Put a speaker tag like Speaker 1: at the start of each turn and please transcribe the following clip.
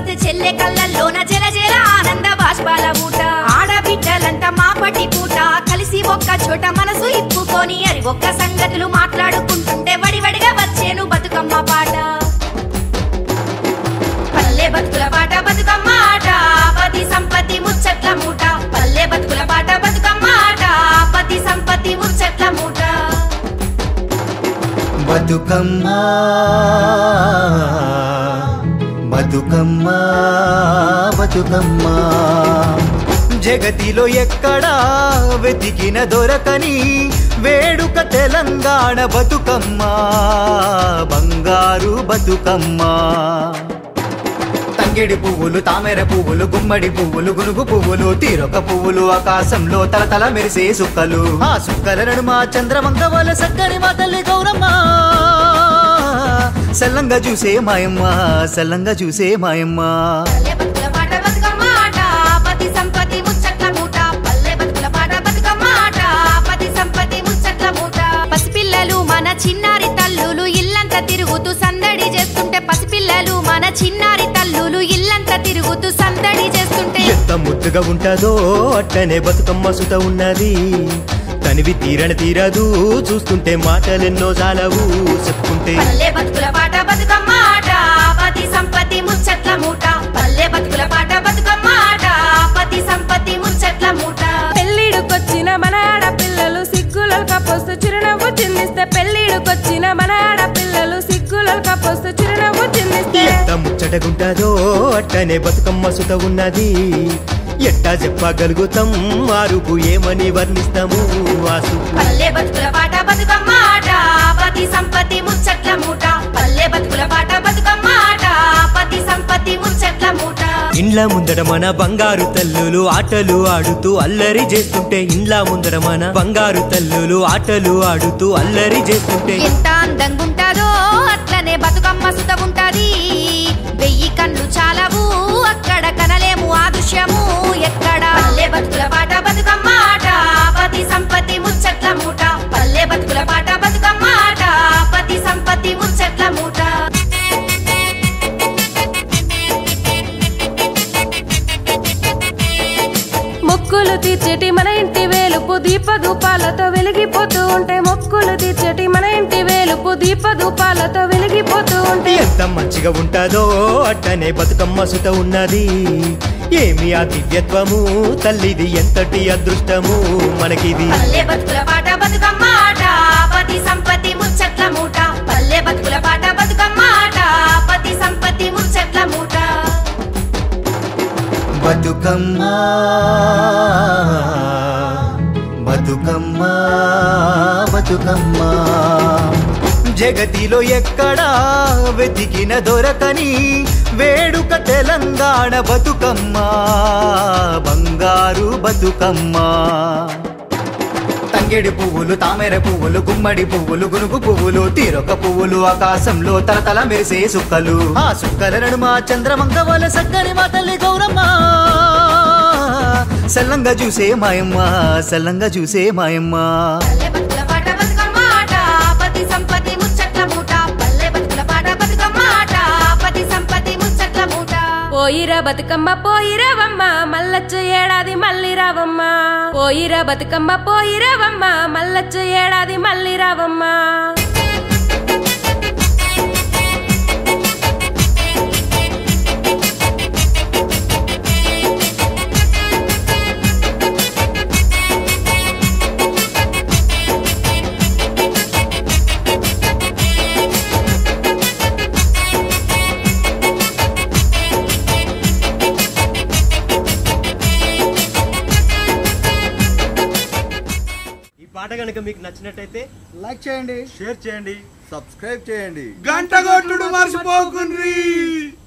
Speaker 1: వస్తే చెల్లె కళ్ళల్లోన జల జల ఆనంద బాష్పాల మూట ఆడబిడ్డలంతా మాపటి పూట కలిసి ఒక్క చోట మనసు ఇప్పుకొని అరి ఒక్క సంగతులు మాట్లాడుకుంటుంటే వడివడిగా వచ్చేను బతుకమ్మ పాట పల్లె బతుకుల పాట బతుకమ్మ ఆట పతి సంపత్తి ముచ్చట్ల మూట పల్లె బతుకుల పాట బతుకమ్మ ఆట పతి సంపత్తి ముచ్చట్ల మూట
Speaker 2: బతుకమ్మ బతుకమ్మ బతుకమ్మ జగతిలో ఎక్కడా వెతికిన దొరకని వేడుక తెలంగాణ బతుకమ్మ బంగారు బతుకమ్మ తంగేడి పువ్వులు తామెర పువ్వులు గుమ్మడి పువ్వులు గునుగు పువ్వులు తీరొక పువ్వులు ఆకాశంలో తలతల మెరిసే సుక్కలు ఆ సుక్కల నడుమ చంద్రమంగ వల సక్కని మా తల్లి గౌరమ్మ సల్లంగా చూసే మాయమ్మ సల్లంగా చూసే మాయమ్మ
Speaker 1: పల్లె బతుకుల పాట బతుకమ్మ ఆట పతి సంపత్తి ముచ్చట్ల మూట పల్లె బతుకుల పాట బతుకమ్మ ఆట పతి సంపత్తి ముచ్చట్ల మూట పసిపిల్లలు మన చిన్నారి తల్లులు ఇల్లంతా తిరుగుతూ సందడి చేస్తుంటే పసిపిల్లలు మన చిన్నారి తల్లులు ఇల్లంతా తిరుగుతూ సందడి చేస్తుంటే
Speaker 2: ఎంత ముద్దుగా ఉంటదో అట్టనే బతుకమ్మ సుత ఉన్నది తనివి తీరని తీరదు చూస్తుంటే మాటలెన్నో చాలవు చెప్పుకుంటే
Speaker 1: పల్లె బతుకుల పాట బతుకమ్మ ఆట పతి సంపత్తి ముచ్చట్ల మూట పల్లె బతుకుల పాట బతుకమ్మ ఆట పతి సంపత్తి ముచ్చట్ల మూట
Speaker 3: పెళ్ళిడుకొచ్చిన మన ఆడపిల్లలు సిగ్గులలు కప్పొస్తూ చిరునవ్వు చిందిస్తే పెళ్ళిడుకొచ్చిన మన ఆడపిల్లలు సిగ్గులలు కప్పొస్తూ చిరునవ్వు చిందిస్తే
Speaker 2: ఎంత ముచ్చటగుంటదో అట్టనే బతుకమ్మ సుత ఉన్నది ఎట్టా చెప్పగలుగుతాం మారుపు ఏమని వర్ణిస్తాము ఆసు
Speaker 1: పల్లె బతుకుల పాట బతుకమ్మ ఆట పతి సంపత్తి ముచ్చట్ల మూట పల్లె బతుకుల పాట బతుకమ్మ ఆట పతి సంపత్తి ముచ్చట్ల మూట
Speaker 2: ఇండ్ల ముందర మన బంగారు తల్లులు ఆటలు ఆడుతూ అల్లరి చేస్తుంటే ఇండ్ల ముందర మన బంగారు తల్లులు ఆటలు ఆడుతూ అల్లరి చేస్తుంటే
Speaker 1: ఎంత అందంగా ఉంటదో అట్లనే బతుకమ్మ సుత ఉంటది వెయ్యి కళ్ళు చాలవు అక్కడ కనలేము ఆ దృశ్యము ఎక్కడ పల్లె బతుకుల పాట బతుకమ్మ ఆట పతి సంపత్తి ముచ్చట్ల మూట పల్లె బతుకుల పాట బతుకమ్మ ఆట పతి సంపత్తి ముచ్చట్ల మూట
Speaker 3: మొక్కులు తీర్చేటి మన ఇంటి వేలుపు దీప ధూపాలతో వెలిగిపోతూ ఉంటే మొక్కులు తీర్చేటి మన ఇంటి వేలుపు దీప ధూపాలతో వెలిగిపోతూ ఉంటే
Speaker 2: ఎంత మంచిగా ఉంటదో అట్టనే బతుకమ్మ సుత ఉన్నది ఏమి ఆ దివ్యత్వము తల్లిది ఎంతటి అదృష్టము మనకిది
Speaker 1: పల్లె బతుకుల పాట బతుకమ్మ ఆట పతి సంపత్తి ముచ్చట్ల మూట పల్లె బతుకుల పాట బతుకమ్మ ఆట పతి సంపత్తి ముచ్చట్ల మూట
Speaker 2: బతుకమ్మ బతుకమ్మ బతుకమ్మ జగతిలో ఎక్కడా వెతికిన దొరకని వేడుక తెలంగాణ బతుకమ్మ బంగారు బతుకమ్మ తంగేడి పువ్వులు తామెర పువ్వులు గుమ్మడి పువ్వులు గునుగు పువ్వులు తీరొక పువ్వులు ఆకాశంలో తలతల మెరిసే సుక్కలు ఆ సుక్కల నడుమ చంద్రమంగ వల సక్కని మా తల్లి గౌరమ్మ సల్లంగా చూసే మాయమ్మ సల్లంగా చూసే మాయమ్మ
Speaker 1: పల్లె బతుకుల పాట బతుకమ్మ ఆట పతి సంపత్తి ముచ్చట్ల మూట పల్లె బతుకుల పాట బతుకమ్మ ఆట పతి సంపత్తి ముచ్చట్ల మూట
Speaker 3: పోయిరా బతుకమ్మ పోయిరావమ్మ మల్లచ్చ ఏడాది మళ్ళీ రావమ్మ పోయిరా బతుకమ్మ పోయిరావమ్మ మల్లచ్చ ఏడాది మళ్ళీ రావమ్మ
Speaker 2: ఈ పాట కనుక మీకు నచ్చినట్టయితే
Speaker 4: లైక్ చేయండి
Speaker 2: షేర్ చేయండి
Speaker 5: సబ్స్క్రైబ్ చేయండి
Speaker 4: గంట కొట్టుడు మర్చిపోకుండ్రి